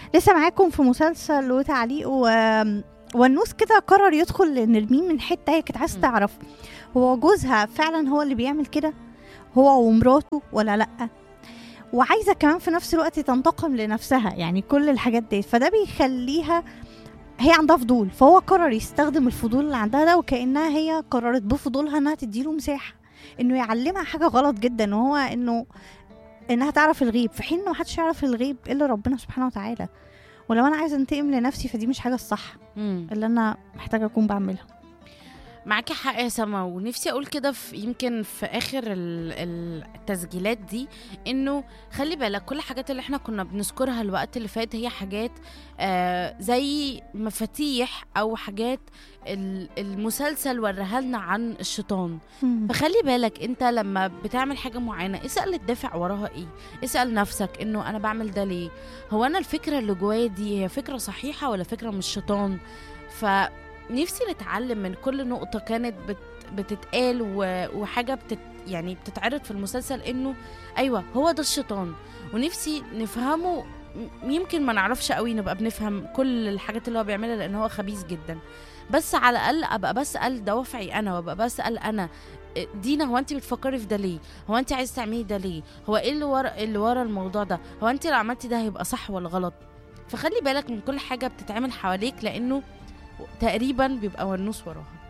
لسه معاكم في مسلسل وتعليق و... والنوس كده قرر يدخل نرمين من حته هي كانت عايزه مم. تعرف هو جوزها فعلا هو اللي بيعمل كده هو ومراته ولا لا وعايزه كمان في نفس الوقت تنتقم لنفسها يعني كل الحاجات دي فده بيخليها هي عندها فضول فهو قرر يستخدم الفضول اللي عندها ده وكانها هي قررت بفضولها انها تديله مساحه انه يعلمها حاجه غلط جدا وهو انه انها تعرف الغيب في حين انه محدش يعرف الغيب الا ربنا سبحانه وتعالى ولو انا عايزه انتقم لنفسي فدي مش حاجه الصح مم. اللي انا محتاجه اكون بعملها معاكي حق يا سما ونفسي اقول كده في يمكن في اخر ال- ال- التسجيلات دي انه خلي بالك كل الحاجات اللي احنا كنا بنذكرها الوقت اللي فات هي حاجات آه زي مفاتيح او حاجات ال- المسلسل وراها لنا عن الشيطان فخلي بالك انت لما بتعمل حاجه معينه اسال الدافع وراها ايه اسال نفسك انه انا بعمل ده ليه هو انا الفكره اللي جوايا دي هي فكره صحيحه ولا فكره من الشيطان فنفسي نتعلم من كل نقطه كانت بت بتتقال و- وحاجه بتت يعني بتتعرض في المسلسل انه ايوه هو ده الشيطان ونفسي نفهمه م- يمكن ما نعرفش قوي نبقى بنفهم كل الحاجات اللي هو بيعملها لان هو خبيث جدا بس على الاقل ابقى بسال دوافعي انا وابقى بسال انا دينا هو انت بتفكري في ده ليه هو انت عايز تعملي ده ليه هو ايه اللي ورا اللي ورا الموضوع ده هو انت لو عملتي ده هيبقى صح ولا غلط فخلي بالك من كل حاجه بتتعمل حواليك لانه تقريبا بيبقى ونوس وراها